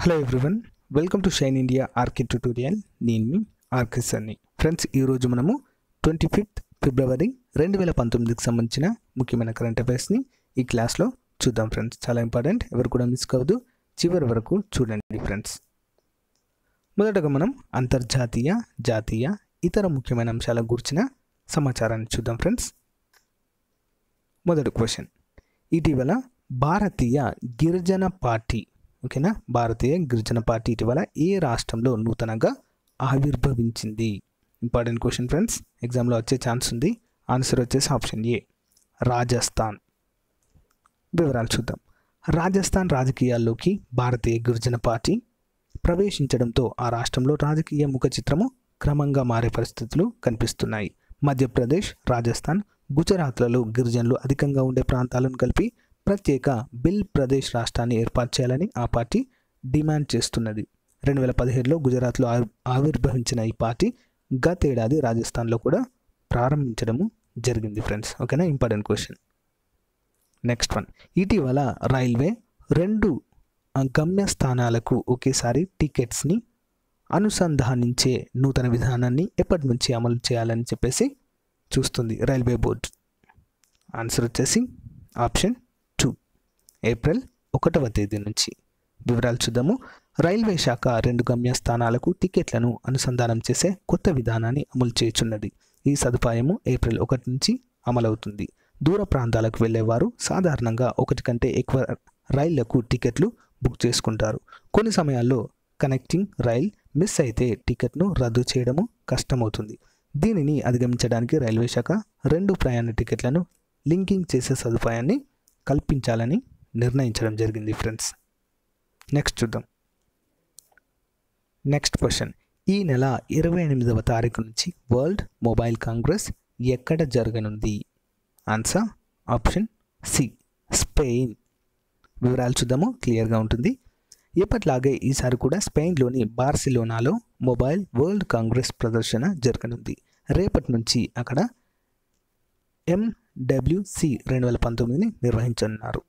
hello everyone welcome to Shine India R K tutorial నేను మీ RK సన్ని friends ఈరోజు మనము ట్వంటీ ఫిఫ్త్ ఫిబ్రవరి రెండు వేల పంతొమ్మిదికి సంబంధించిన ముఖ్యమైన కరెంట్ అఫైర్స్ని ఈ క్లాస్లో చూద్దాం ఫ్రెండ్స్ చాలా ఇంపార్టెంట్ ఎవరు కూడా మిస్ కావద్దు చివరి వరకు చూడండి ఫ్రెండ్స్ మొదటగా మనం అంతర్జాతీయ జాతీయ ఇతర ముఖ్యమైన అంశాల గురించిన సమాచారాన్ని చూద్దాం ఫ్రెండ్స్ మొదటి క్వశ్చన్ ఇటీవల భారతీయ గిరిజన పార్టీ ఓకేనా భారతీయ గిరిజన పార్టీ ఇటీవల ఏ రాష్ట్రంలో నూతనంగా ఆవిర్భవించింది ఇంపార్టెంట్ క్వశ్చన్ ఫ్రెండ్స్ ఎగ్జామ్లో వచ్చే ఛాన్స్ ఉంది ఆన్సర్ వచ్చేసి ఆప్షన్ ఏ రాజస్థాన్ వివరాలు చూద్దాం రాజస్థాన్ రాజకీయాల్లోకి భారతీయ గిరిజన పార్టీ ప్రవేశించడంతో ఆ రాష్ట్రంలో రాజకీయ ముఖ చిత్రము క్రమంగా మారే పరిస్థితులు కనిపిస్తున్నాయి మధ్యప్రదేశ్ రాజస్థాన్ గుజరాత్లలో గిరిజనులు అధికంగా ఉండే ప్రాంతాలను కలిపి ప్రత్యేక బిల్ ప్రదేశ్ రాష్ట్రాన్ని ఏర్పాటు చేయాలని ఆ పార్టీ డిమాండ్ చేస్తున్నది రెండు వేల పదిహేడులో గుజరాత్లో ఆవి- ఆవిర్భవించిన ఈ పార్టీ గతేడాది రాజస్థాన్లో కూడా ప్రారంభించడము జరిగింది ఫ్రెండ్స్ ఓకేనా ఇంపార్టెంట్ క్వశ్చన్ నెక్స్ట్ వన్ ఇటీవల రైల్వే రెండు ఆ, గమ్యస్థానాలకు ఒకేసారి టికెట్స్ని అనుసంధానించే నూతన విధానాన్ని ఎప్పటి నుంచి అమలు చేయాలని చెప్పేసి చూస్తుంది రైల్వే బోర్డు ఆన్సర్ వచ్చేసి ఆప్షన్ టూ ఏప్రిల్ ఒకటవ తేదీ నుంచి వివరాలు చూద్దాము రైల్వే శాఖ రెండు గమ్యస్థానాలకు టికెట్లను అనుసంధానం చేసే కొత్త విధానాన్ని అమలు చేయుచున్నది ఈ సదుపాయము ఏప్రిల్ ఒకటి నుంచి అమలవుతుంది దూర ప్రాంతాలకు వెళ్ళేవారు సాధారణంగా ఒకటి కంటే ఎక్కువ రైళ్లకు టికెట్లు బుక్ చేసుకుంటారు కొన్ని సమయాల్లో కనెక్టింగ్ రైల్ మిస్ అయితే టికెట్ను రద్దు చేయడము కష్టమవుతుంది దీనిని అధిగమించడానికి రైల్వే శాఖ రెండు ప్రయాణ టికెట్లను లింకింగ్ చేసే సదుపాయాన్ని కల్పించాలని నిర్ణయించడం జరిగింది ఫ్రెండ్స్ నెక్స్ట్ చూద్దాం నెక్స్ట్ క్వశ్చన్ ఈ నెల ఇరవై ఎనిమిదవ తారీఖు నుంచి వరల్డ్ మొబైల్ కాంగ్రెస్ ఎక్కడ జరగనుంది ఆన్సర్ ఆప్షన్ సి స్పెయిన్ వివరాలు చూద్దాము క్లియర్గా ఉంటుంది ఎప్పట్లాగే ఈసారి కూడా స్పెయిన్లోని బార్సిలోనాలో మొబైల్ వరల్డ్ కాంగ్రెస్ ప్రదర్శన జరగనుంది రేపటి నుంచి అక్కడ ఎండబ్ల్యూసి రెండు వేల పంతొమ్మిదిని నిర్వహించనున్నారు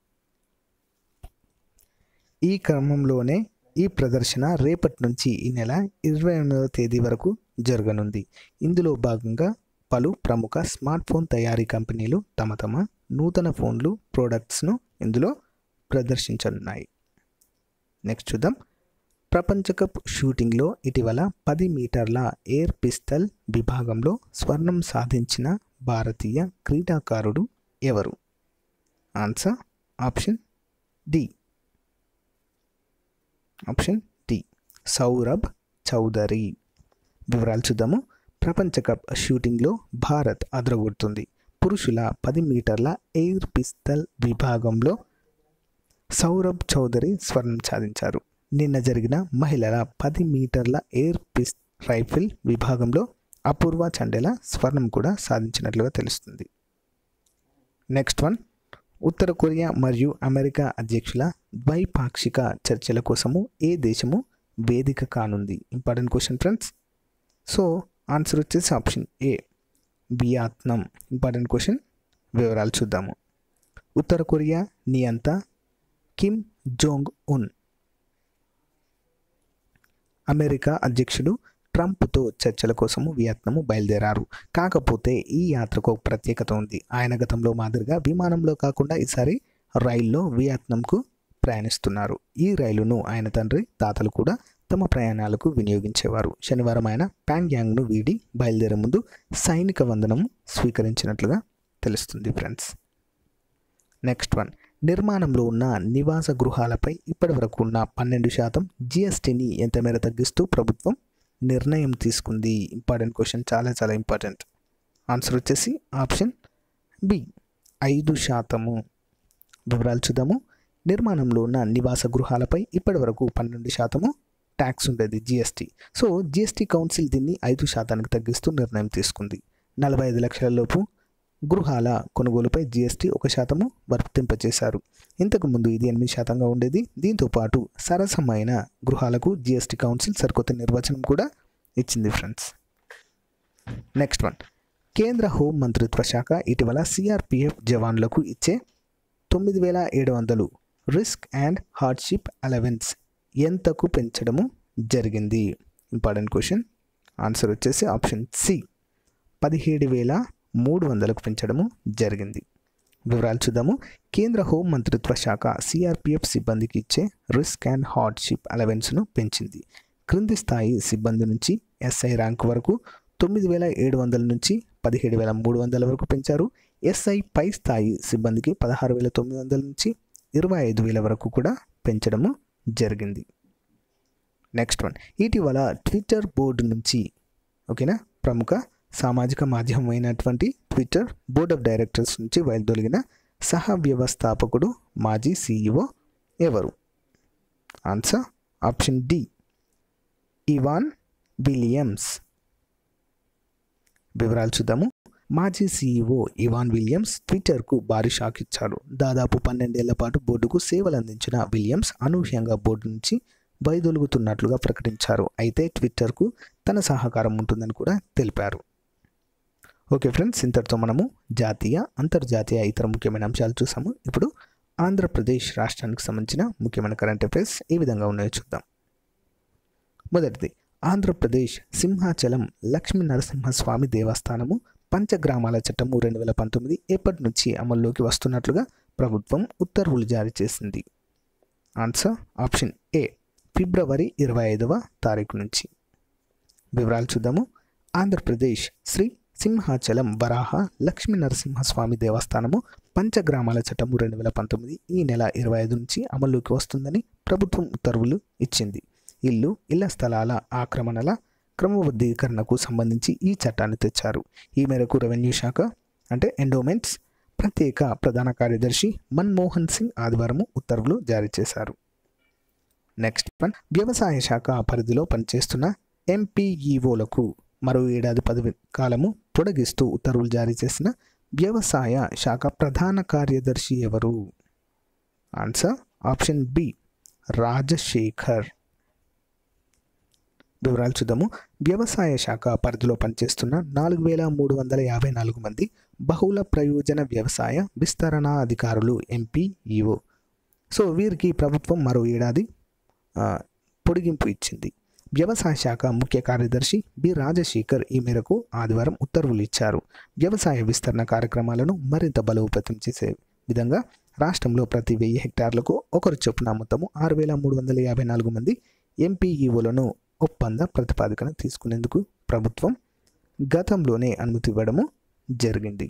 ఈ క్రమంలోనే ఈ ప్రదర్శన రేపటి నుంచి ఈ నెల ఇరవై ఎనిమిదవ తేదీ వరకు జరగనుంది ఇందులో భాగంగా పలు ప్రముఖ స్మార్ట్ ఫోన్ తయారీ కంపెనీలు తమ తమ నూతన ఫోన్లు ప్రోడక్ట్స్ను ఇందులో ప్రదర్శించనున్నాయి నెక్స్ట్ చూద్దాం ప్రపంచ కప్ షూటింగ్లో ఇటీవల పది మీటర్ల ఎయిర్ పిస్తల్ విభాగంలో స్వర్ణం సాధించిన భారతీయ క్రీడాకారుడు ఎవరు answer option D option D Saurabh Chaudhary వివరాలు చూద్దాము ప్రపంచ కప్ షూటింగ్లో భారత్ అదరగొడుతుంది పురుషుల పది మీటర్ల ఎయిర్ పిస్తల్ విభాగంలో సౌరభ్ చౌదరి స్వర్ణం సాధించారు నిన్న జరిగిన మహిళల పది మీటర్ల ఎయిర్ పిస్ రైఫిల్ విభాగంలో అపూర్వ చండేల స్వర్ణం కూడా సాధించినట్లుగా తెలుస్తుంది నెక్స్ట్ వన్ ఉత్తర కొరియా మరియు అమెరికా అధ్యక్షుల ద్వైపాక్షిక చర్చల కోసము ఏ దేశము వేదిక కానుంది important question friends so answer వచ్చేసి option A Vietnam important question వివరాలు చూద్దాము ఉత్తర కొరియా నియంత కిమ్ జోంగ్ ఉన్ అమెరికా అధ్యక్షుడు ట్రంప్తో చర్చల కోసము వియత్నము బయలుదేరారు కాకపోతే ఈ యాత్రకు ఒక ప్రత్యేకత ఉంది ఆయన గతంలో మాదిరిగా విమానంలో కాకుండా ఈసారి రైల్లో వియత్నంకు ప్రయాణిస్తున్నారు ఈ రైలును ఆయన తండ్రి తాతలు కూడా తమ ప్రయాణాలకు వినియోగించేవారు శనివారం ఆయన ప్యాంగ్యాంగ్ను వీడి బయలుదేరే ముందు సైనిక వందనం స్వీకరించినట్లుగా తెలుస్తుంది ఫ్రెండ్స్ నెక్స్ట్ వన్ నిర్మాణంలో ఉన్న నివాస గృహాలపై ఇప్పటివరకు ఉన్న పన్నెండు శాతం జిఎస్టీని ఎంత మేర తగ్గిస్తూ ప్రభుత్వం నిర్ణయం తీసుకుంది ఇంపార్టెంట్ క్వశ్చన్ చాలా చాలా ఇంపార్టెంట్ ఆన్సర్ వచ్చేసి ఆప్షన్ బి ఐదు శాతము వివరాలు చూద్దాము నిర్మాణంలో ఉన్న నివాస గృహాలపై ఇప్పటివరకు పన్నెండు శాతము ట్యాక్స్ ఉండేది జిఎస్టీ సో జిఎస్టీ కౌన్సిల్ దీన్ని ఐదు శాతానికి తగ్గిస్తూ నిర్ణయం తీసుకుంది నలభై ఐదు లక్షల లోపు గృహాల కొనుగోలుపై జిఎస్టీ ఒక శాతము వర్తింపచేశారు ఇంతకు ముందు ఇది ఎనిమిది శాతంగా ఉండేది దీంతో పాటు సరసమైన గృహాలకు జిఎస్టీ కౌన్సిల్ సరికొత్త నిర్వచనం కూడా ఇచ్చింది ఫ్రెండ్స్ నెక్స్ట్ వన్ కేంద్ర హోం మంత్రిత్వ శాఖ ఇటీవల సిఆర్పిఎఫ్ జవాన్లకు ఇచ్చే తొమ్మిది వేల ఏడు వందలు రిస్క్ అండ్ హార్డ్షిప్ అలవెన్స్ ఎంతకు పెంచడము జరిగింది ఇంపార్టెంట్ క్వశ్చన్ ఆన్సర్ వచ్చేసి ఆప్షన్ సి పదిహేడు వేల మూడు వందలకు పెంచడము జరిగింది వివరాలు చూద్దాము కేంద్ర హోం మంత్రిత్వ శాఖ సిఆర్పిఎఫ్ సిబ్బందికి ఇచ్చే రిస్క్ అండ్ హార్డ్షిప్ అలవెన్స్ను పెంచింది క్రింది స్థాయి సిబ్బంది నుంచి ఎస్ఐ ర్యాంక్ వరకు తొమ్మిది వేల ఏడు వందల నుంచి పదిహేడు వేల మూడు వందల వరకు పెంచారు ఎస్ఐ పై స్థాయి సిబ్బందికి పదహారు వేల తొమ్మిది వందల నుంచి ఇరవై ఐదు వేల వరకు కూడా పెంచడము జరిగింది నెక్స్ట్ వన్ ఇటీవల ట్విట్టర్ బోర్డు నుంచి ఓకేనా ప్రముఖ సామాజిక మాధ్యమం అయినటువంటి ట్విట్టర్ బోర్డ్ ఆఫ్ డైరెక్టర్స్ నుంచి వైదొలిగిన సహ వ్యవస్థాపకుడు మాజీ సీఈఓ ఎవరు answer option D Evan Williams వివరాలు చూద్దాము మాజీ సీఈఓ ఇవాన్ విలియమ్స్ ట్విట్టర్కు భారీ షాక్ ఇచ్చారు దాదాపు పన్నెండేళ్ల పాటు బోర్డుకు సేవలు అందించిన విలియమ్స్ అనూహ్యంగా బోర్డు నుంచి వైదొలుగుతున్నట్లుగా ప్రకటించారు అయితే ట్విట్టర్కు తన సహకారం ఉంటుందని కూడా తెలిపారు ఓకే ఫ్రెండ్స్ ఇంతటితో మనము జాతీయ అంతర్జాతీయ ఇతర ముఖ్యమైన అంశాలు చూసాము ఇప్పుడు ఆంధ్రప్రదేశ్ రాష్ట్రానికి సంబంధించిన ముఖ్యమైన కరెంట్ అఫైర్స్ ఏ విధంగా ఉన్నాయో చూద్దాం మొదటిది ఆంధ్రప్రదేశ్ సింహాచలం లక్ష్మీ నరసింహస్వామి దేవస్థానము పంచగ్రామాల చట్టము రెండు వేల పంతొమ్మిది ఎప్పటి నుంచి అమల్లోకి వస్తున్నట్లుగా ప్రభుత్వం ఉత్తర్వులు జారీ చేసింది ఆన్సర్ ఆప్షన్ ఏ ఫిబ్రవరి ఇరవై ఐదవ తారీఖు నుంచి వివరాలు చూద్దాము ఆంధ్రప్రదేశ్ శ్రీ సింహాచలం వరాహ లక్ష్మీ నరసింహస్వామి దేవస్థానము పంచగ్రామాల చట్టము రెండు వేల పంతొమ్మిది ఈ నెల ఇరవై ఐదు నుంచి అమల్లోకి వస్తుందని ప్రభుత్వం ఉత్తర్వులు ఇచ్చింది ఇల్లు ఇళ్ల స్థలాల ఆక్రమణల క్రమబద్ధీకరణకు సంబంధించి ఈ చట్టాన్ని తెచ్చారు ఈ మేరకు రెవెన్యూ శాఖ అంటే ఎండోమెంట్స్ ప్రత్యేక ప్రధాన కార్యదర్శి మన్మోహన్ సింగ్ ఆదివారం ఉత్తర్వులు జారీ చేశారు నెక్స్ట్ వన్ వ్యవసాయ శాఖ పరిధిలో పనిచేస్తున్న ఎంపీఈఓలకు మరో ఏడాది పదవి కాలము పొడిగిస్తూ ఉత్తర్వులు జారీ చేసిన వ్యవసాయ శాఖ ప్రధాన కార్యదర్శి ఎవరు ఆన్సర్ ఆప్షన్ బి రాజశేఖర్ వివరాలు చూద్దాము వ్యవసాయ శాఖ పరిధిలో పనిచేస్తున్న నాలుగు వేల మూడు వందల యాభై నాలుగు మంది బహుళ ప్రయోజన వ్యవసాయ విస్తరణ అధికారులు ఎంపీఈఓ సో వీరికి ప్రభుత్వం మరో ఏడాది ఆ, పొడిగింపు ఇచ్చింది వ్యవసాయ శాఖ ముఖ్య కార్యదర్శి బి రాజశేఖర్ ఈ మేరకు ఆదివారం ఉత్తర్వులు ఇచ్చారు వ్యవసాయ విస్తరణ కార్యక్రమాలను మరింత బలోపేతం చేసే విధంగా రాష్ట్రంలో ప్రతి వెయ్యి హెక్టార్లకు ఒకరు చొప్పున మొత్తము ఆరు వేల మూడు వందల యాభై నాలుగు మంది ఎంపీఈఓలను ఒప్పంద ప్రతిపాదికన తీసుకునేందుకు ప్రభుత్వం గతంలోనే అనుమతి ఇవ్వడము జరిగింది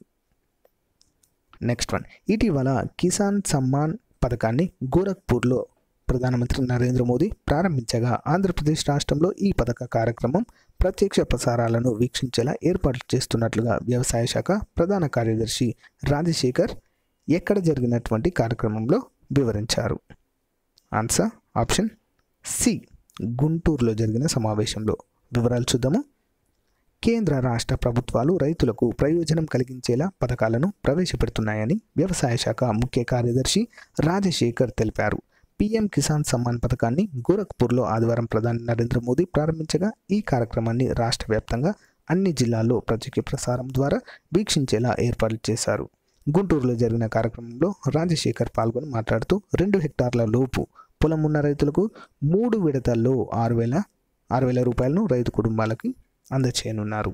నెక్స్ట్ వన్ ఇటీవల కిసాన్ సమ్మాన్ పథకాన్ని గోరఖ్పూర్లో ప్రధానమంత్రి నరేంద్ర మోదీ ప్రారంభించగా ఆంధ్రప్రదేశ్ రాష్ట్రంలో ఈ పథక కార్యక్రమం ప్రత్యక్ష ప్రసారాలను వీక్షించేలా ఏర్పాట్లు చేస్తున్నట్లుగా వ్యవసాయ శాఖ ప్రధాన కార్యదర్శి రాజశేఖర్ ఎక్కడ జరిగినటువంటి కార్యక్రమంలో వివరించారు ఆన్సర్ ఆప్షన్ సి గుంటూరులో జరిగిన సమావేశంలో వివరాలు చూద్దాము కేంద్ర రాష్ట్ర ప్రభుత్వాలు రైతులకు ప్రయోజనం కలిగించేలా పథకాలను ప్రవేశపెడుతున్నాయని వ్యవసాయ శాఖ ముఖ్య కార్యదర్శి రాజశేఖర్ తెలిపారు పీఎం కిసాన్ సమ్మాన్ పథకాన్ని గోరఖ్పూర్లో ఆదివారం ప్రధాని నరేంద్ర మోదీ ప్రారంభించగా ఈ కార్యక్రమాన్ని రాష్ట్ర వ్యాప్తంగా అన్ని జిల్లాల్లో ప్రత్యేక ప్రసారం ద్వారా వీక్షించేలా ఏర్పాట్లు చేశారు గుంటూరులో జరిగిన కార్యక్రమంలో రాజశేఖర్ పాల్గొని మాట్లాడుతూ రెండు హెక్టార్ల లోపు పొలం ఉన్న రైతులకు మూడు విడతల్లో ఆరు వేల ఆరు వేల రూపాయలను రైతు కుటుంబాలకి అందచేయనున్నారు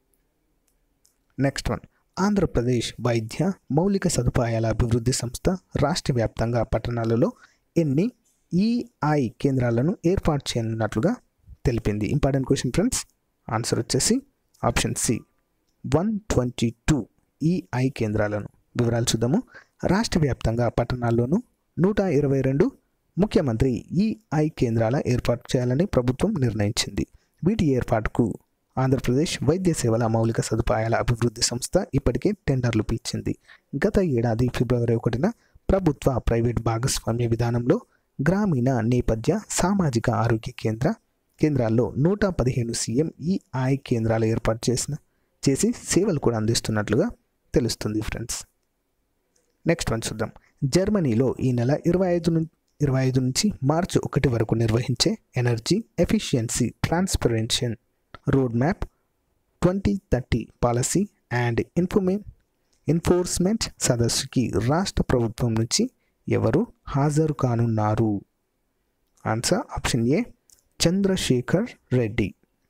నెక్స్ట్ వన్ ఆంధ్రప్రదేశ్ వైద్య మౌలిక సదుపాయాల అభివృద్ధి సంస్థ రాష్ట్ర వ్యాప్తంగా పట్టణాలలో ఎన్ని ఈఐ కేంద్రాలను ఏర్పాటు చేయనున్నట్లుగా తెలిపింది ఇంపార్టెంట్ క్వశ్చన్ ఫ్రెండ్స్ ఆన్సర్ వచ్చేసి option C one twenty two E I కేంద్రాలను వివరాలు చూద్దాము రాష్ట్ర వ్యాప్తంగా పట్టణాల్లోనూ నూట ఇరవై రెండు ముఖ్యమంత్రి ఈఐ కేంద్రాల ఏర్పాటు చేయాలని ప్రభుత్వం నిర్ణయించింది వీటి ఏర్పాటుకు ఆంధ్రప్రదేశ్ వైద్య సేవల మౌలిక సదుపాయాల అభివృద్ధి సంస్థ ఇప్పటికే టెండర్లు పిలిచింది గత ఏడాది ఫిబ్రవరి ఒకటిన ప్రభుత్వ ప్రైవేట్ భాగస్వామ్య విధానంలో గ్రామీణ నేపథ్య సామాజిక ఆరోగ్య కేంద్ర కేంద్రాల్లో నూట పదిహేను సీఎం ఈఐ కేంద్రాలు ఏర్పాటు చేసిన చేసి సేవలు కూడా అందిస్తున్నట్లుగా తెలుస్తుంది ఫ్రెండ్స్ నెక్స్ట్ వన్ చూద్దాం జర్మనీలో ఈ నెల ఇరవై ఐదు నుంచి ఇరవై ఐదు నుంచి మార్చి ఒకటి వరకు నిర్వహించే energy efficiency transformation road map twenty thirty policy and information enforcement సదస్సుకి రాష్ట్ర ప్రభుత్వం నుంచి ఎవరు హాజరు కానున్నారు answer option A Chandrasekhar Reddy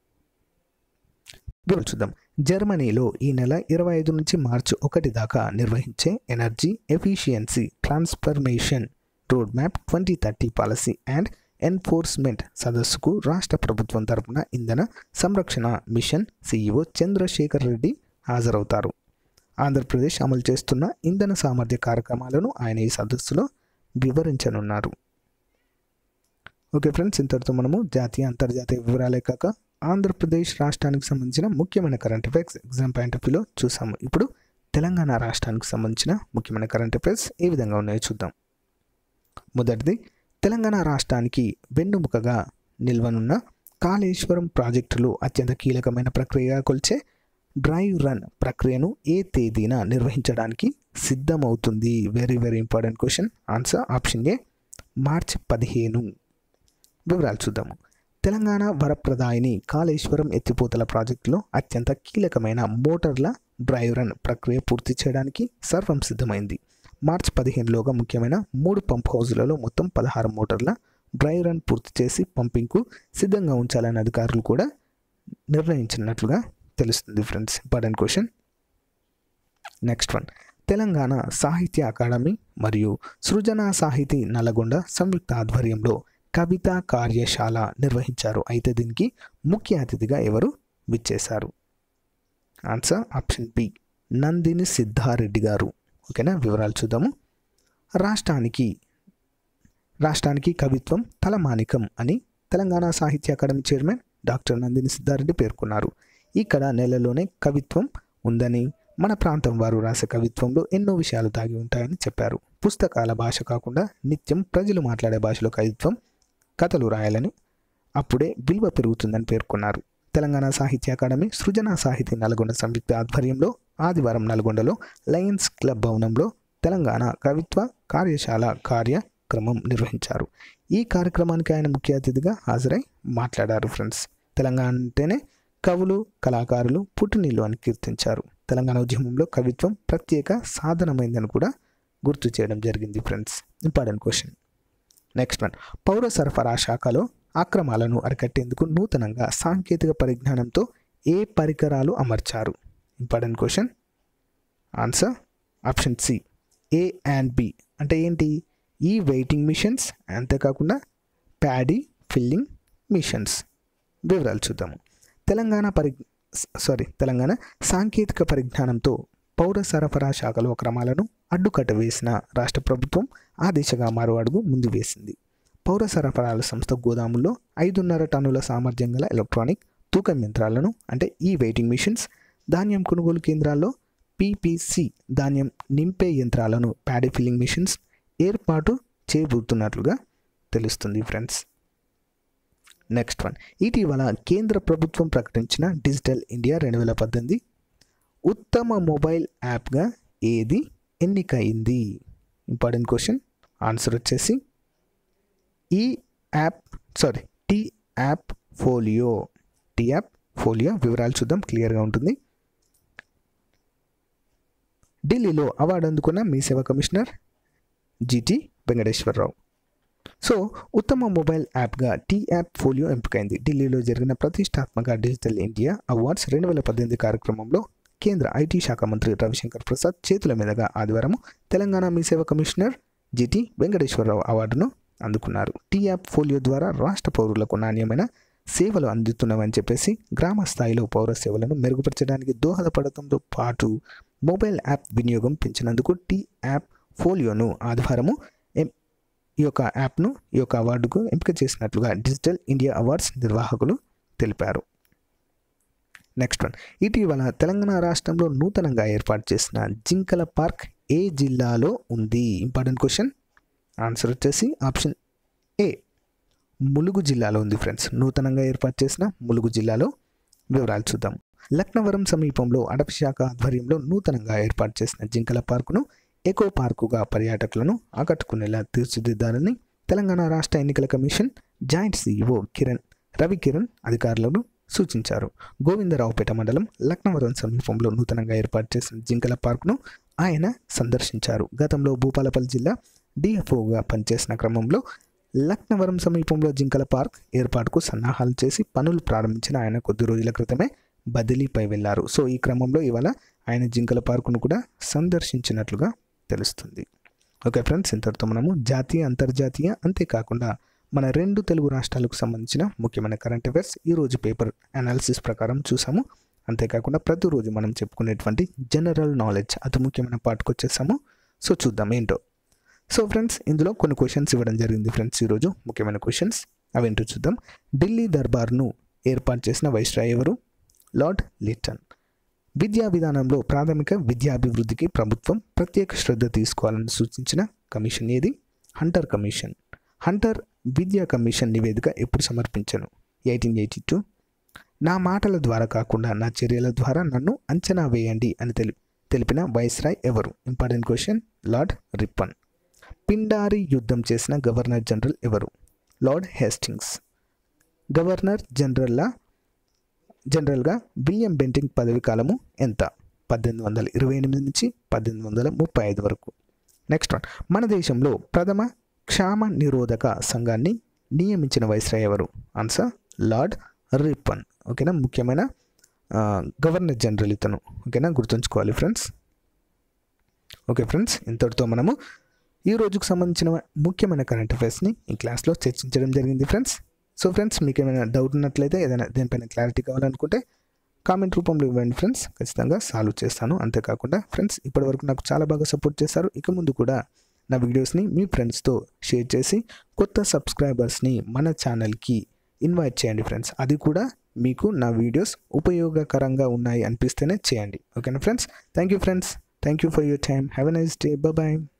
వివరాలు చూద్దాం జర్మనీలో ఈ నెల ఇరవై ఐదు నుంచి మార్చి ఒకటి దాకా నిర్వహించే energy efficiency transformation road map twenty thirty policy and enforcement సదస్సుకు రాష్ట్ర ప్రభుత్వం తరపున ఇంధన సంరక్షణ మిషన్ సీఈఓ చంద్రశేఖర్ రెడ్డి హాజరవుతారు ఆంధ్రప్రదేశ్ అమలు చేస్తున్న ఇంధన సామర్థ్య కార్యక్రమాలను ఆయన ఈ సదస్సులో వివరించనున్నారు ఓకే ఫ్రెండ్స్ ఇంతటితో మనము జాతీయ అంతర్జాతీయ వివరాలే కాక ఆంధ్రప్రదేశ్ రాష్ట్రానికి సంబంధించిన ముఖ్యమైన current affairs exam point of వ్యూలో చూసాము ఇప్పుడు తెలంగాణ రాష్ట్రానికి సంబంధించిన ముఖ్యమైన కరెంట్ అఫైర్స్ ఏ విధంగా ఉన్నాయో చూద్దాం మొదటిది తెలంగాణ రాష్ట్రానికి వెన్నుముకగా నిల్వనున్న కాళేశ్వరం ప్రాజెక్టులో అత్యంత కీలకమైన ప్రక్రియగా కొలిచే డ్రైవ్ రన్ ప్రక్రియను ఏ తేదీన నిర్వహించడానికి సిద్ధమవుతుంది very very important question answer option A మార్చి పదిహేను వివరాలు చూద్దాము తెలంగాణ వరప్రదాయిని కాళేశ్వరం ఎత్తిపోతల ప్రాజెక్టులో అత్యంత కీలకమైన మోటార్ల డ్రైవ్ రన్ ప్రక్రియ పూర్తి చేయడానికి సర్వం సిద్ధమైంది మార్చి పదిహేనులోగా ముఖ్యమైన మూడు పంప్ హౌజులలో మొత్తం పదహారు మోటార్ల డ్రైవ్ రన్ పూర్తి చేసి పంపింగ్కు సిద్ధంగా ఉంచాలని అధికారులు కూడా నిర్ణయించినట్లుగా తెలుస్తుంది friends important question next one Telangana Sahitya Akademi మరియు సృజనా సాహితీ నల్గొండ సంయుక్త ఆధ్వర్యంలో కవితా కార్యశాల నిర్వహించారు అయితే దీనికి ముఖ్య అతిథిగా ఎవరు విచ్చేశారు answer option B Nandini Siddareddy గారు ఓకేనా వివరాలు చూద్దాము రాష్ట్రానికి రాష్ట్రానికి కవిత్వం తలమానికం అని తెలంగాణ సాహిత్య అకాడమీ చైర్మన్ డాక్టర్ నందిని సిద్ధారెడ్డి పేర్కొన్నారు ఇక్కడ నెలలోనే కవిత్వం ఉందని మన ప్రాంతం వారు రాసే కవిత్వంలో ఎన్నో విషయాలు దాగి ఉంటాయని చెప్పారు పుస్తకాల భాష కాకుండా నిత్యం ప్రజలు మాట్లాడే భాషలో కవిత్వం కథలు రాయాలని అప్పుడే విలువ పెరుగుతుందని పేర్కొన్నారు తెలంగాణ సాహిత్య అకాడమీ సృజనా సాహితీ నల్గొండ సంయుక్త ఆధ్వర్యంలో ఆదివారం నల్గొండలో లయన్స్ క్లబ్ భవనంలో తెలంగాణ కవిత్వ కార్యశాల కార్యక్రమం నిర్వహించారు ఈ కార్యక్రమానికి ఆయన ముఖ్య అతిథిగా హాజరై మాట్లాడారు ఫ్రెండ్స్ తెలంగాణ అంటేనే కవులు కళాకారులు పుట్టినీళ్ళు అని కీర్తించారు తెలంగాణ ఉద్యమంలో కవిత్వం ప్రత్యేక సాధనమైందని కూడా గుర్తు చేయడం జరిగింది friends important question next one పౌర సరఫరా శాఖలో అక్రమాలను అరికట్టేందుకు నూతనంగా సాంకేతిక పరిజ్ఞానంతో ఏ పరికరాలు అమర్చారు important question answer option C A and B అంటే ఏంటి ఈ వెయిటింగ్ మిషన్స్ అంతేకాకుండా ప్యాడీ ఫిల్లింగ్ మిషన్స్ వివరాలు చూద్దాము తెలంగాణ పరి సారీ తెలంగాణ సాంకేతిక పరిజ్ఞానంతో పౌర సరఫరా శాఖలో క్రమాలను అడ్డుకట్ట వేసిన రాష్ట్ర ప్రభుత్వం ఆ దిశగా మరో అడుగు ముందు వేసింది పౌర సరఫరాల సంస్థ గోదాముల్లో ఐదున్నర టన్నుల సామర్థ్యం గల ఎలక్ట్రానిక్ తూకం యంత్రాలను అంటే ఈ వెయిటింగ్ మిషన్స్ ధాన్యం కొనుగోలు కేంద్రాల్లో పీపీసీ ధాన్యం నింపే యంత్రాలను ప్యాడీ ఫిల్లింగ్ మిషన్స్ ఏర్పాటు చేయబోతున్నట్లుగా తెలుస్తుంది ఫ్రెండ్స్ నెక్స్ట్ వన్ ఇటీవల కేంద్ర ప్రభుత్వం ప్రకటించిన డిజిటల్ ఇండియా రెండు వేల పద్దెనిమిది ఉత్తమ మొబైల్ యాప్గా ఏది ఎన్నికయింది ఇంపార్టెంట్ క్వశ్చన్ ఆన్సర్ వచ్చేసి ఈ app sorry T app folio T app folio వివరాలు చూద్దాం క్లియర్గా ఉంటుంది ఢిల్లీలో అవార్డు అందుకున్న మీ సేవా కమిషనర్ జిటి వెంకటేశ్వరరావు సో ఉత్తమ మొబైల్ యాప్గా టీ యాప్ ఫోలియో ఎంపికైంది ఢిల్లీలో జరిగిన ప్రతిష్టాత్మక డిజిటల్ ఇండియా అవార్డ్స్ రెండు వేల పద్దెనిమిది కార్యక్రమంలో కేంద్ర ఐటీ శాఖ మంత్రి రవిశంకర్ ప్రసాద్ చేతుల మీదుగా ఆదివారం తెలంగాణ మీ సేవ కమిషనర్ జిటి వెంకటేశ్వరరావు అవార్డును అందుకున్నారు టీ యాప్ ఫోలియో ద్వారా రాష్ట్ర పౌరులకు నాణ్యమైన సేవలు అందుతున్నామని చెప్పేసి గ్రామ స్థాయిలో పౌర సేవలను మెరుగుపరచడానికి దోహదపడటంతో పాటు మొబైల్ యాప్ వినియోగం పెంచినందుకు టీ యాప్ ఫోలియోను ఆదివారము ఎం- ఈ యొక్క యాప్ను ఈ యొక్క అవార్డుకు ఎంపిక చేసినట్లుగా డిజిటల్ ఇండియా అవార్డ్స్ నిర్వాహకులు తెలిపారు నెక్స్ట్ వన్ ఇటీవల తెలంగాణ రాష్ట్రంలో నూతనంగా ఏర్పాటు చేసిన జింకల పార్క్ ఏ జిల్లాలో ఉంది ఇంపార్టెంట్ క్వశ్చన్ ఆన్సర్ వచ్చేసి ఆప్షన్ ఏ ములుగు జిల్లాలో ఉంది ఫ్రెండ్స్ నూతనంగా ఏర్పాటు చేసిన ములుగు జిల్లాలో వివరాలు చూద్దాం లక్నవరం సమీపంలో అటవీ శాఖ ఆధ్వర్యంలో నూతనంగా ఏర్పాటు చేసిన జింకల పార్కును ఎకో పార్కుగా పర్యాటకులను ఆకట్టుకునేలా తీర్చిదిద్దాలని తెలంగాణ రాష్ట్ర ఎన్నికల commission joint CEO Kiran Ravi Kiran అధికారులను సూచించారు గోవిందరావుపేట మండలం లక్నవరం సమీపంలో నూతనంగా ఏర్పాటు చేసిన జింకల పార్కును ఆయన సందర్శించారు గతంలో భూపాలపల్లి జిల్లా డిఎఫ్ఓగా పనిచేసిన క్రమంలో లక్నవరం సమీపంలో జింకల పార్క్ ఏర్పాటుకు సన్నాహాలు చేసి పనులు ప్రారంభించిన ఆయన కొద్ది రోజుల క్రితమే బదిలీపై వెళ్లారు సో ఈ క్రమంలో ఇవాళ ఆయన జింకల పార్కును కూడా సందర్శించినట్లుగా తెలుస్తుంది ఓకే ఫ్రెండ్స్ ఇంతటితో మనము జాతీయ అంతర్జాతీయ అంతేకాకుండా మన రెండు తెలుగు రాష్ట్రాలకు సంబంధించిన ముఖ్యమైన కరెంట్ అఫైర్స్ ఈరోజు పేపర్ అనాలిసిస్ ప్రకారం చూసాము అంతేకాకుండా ప్రతిరోజు మనం చెప్పుకునేటువంటి జనరల్ నాలెడ్జ్ అతి ముఖ్యమైన పార్ట్కి వచ్చేసాము సో చూద్దాం ఏంటో సో ఫ్రెండ్స్ ఇందులో కొన్ని క్వశ్చన్స్ ఇవ్వడం జరిగింది ఫ్రెండ్స్ ఈరోజు ముఖ్యమైన క్వశ్చన్స్ అవేంటో చూద్దాం ఢిల్లీ దర్బార్ను ఏర్పాటు చేసిన వైస్రాయ్ ఎవరు లార్డ్ లిటన్ విద్యా విధానంలో ప్రాథమిక విద్యాభివృద్ధికి ప్రభుత్వం ప్రత్యేక శ్రద్ధ తీసుకోవాలని సూచించిన కమిషన్ ఏది హంటర్ కమిషన్ హంటర్ విద్యా కమిషన్ నివేదిక ఎప్పుడు సమర్పించను ఎయిటీన్ ఎయిటీ టూ నా మాటల ద్వారా కాకుండా నా చర్యల ద్వారా నన్ను అంచనా వేయండి అని తెలి తెలిపిన వైస్రాయ్ ఎవరు important question Lord Ripon Pindari యుద్ధం చేసిన గవర్నర్ జనరల్ ఎవరు లార్డ్ హేస్టింగ్స్ గవర్నర్ జనరల్లా జనరల్గా విలియం బెంటింగ్ పదవి కాలము ఎంత పద్దెనిమిది వందల ఇరవై ఎనిమిది నుంచి పద్దెనిమిది వందల ముప్పై ఐదు వరకు నెక్స్ట్ వన్ మన దేశంలో ప్రథమ క్షామ నిరోధక సంఘాన్ని నియమించిన వైస్రాయ్ ఎవరు ఆన్సర్ లార్డ్ రిప్పన్ ఓకేనా ముఖ్యమైన గవర్నర్ జనరల్ ఇతను ఓకేనా గుర్తుంచుకోవాలి ఫ్రెండ్స్ ఓకే ఫ్రెండ్స్ ఇంతటితో మనము ఈ రోజుకు సంబంధించిన ముఖ్యమైన కరెంట్ అఫైర్స్ని ఈ క్లాస్లో చర్చించడం జరిగింది ఫ్రెండ్స్ సో ఫ్రెండ్స్ మీకు ఏమైనా డౌట్ ఉన్నట్లయితే ఏదైనా దేనిపైన క్లారిటీ కావాలనుకుంటే కామెంట్ రూపంలో ఇవ్వండి ఫ్రెండ్స్ ఖచ్చితంగా సాల్వ్ చేస్తాను అంతేకాకుండా ఫ్రెండ్స్ ఇప్పటివరకు నాకు చాలా బాగా సపోర్ట్ చేశారు ఇక ముందు కూడా నా వీడియోస్ని మీ ఫ్రెండ్స్తో షేర్ చేసి కొత్త సబ్స్క్రైబర్స్ని మన ఛానల్కి ఇన్వైట్ చేయండి ఫ్రెండ్స్ అది కూడా మీకు నా వీడియోస్ ఉపయోగకరంగా ఉన్నాయి అనిపిస్తేనే చేయండి ఓకేనా friends thank you friends thank you for your time have a nice day bye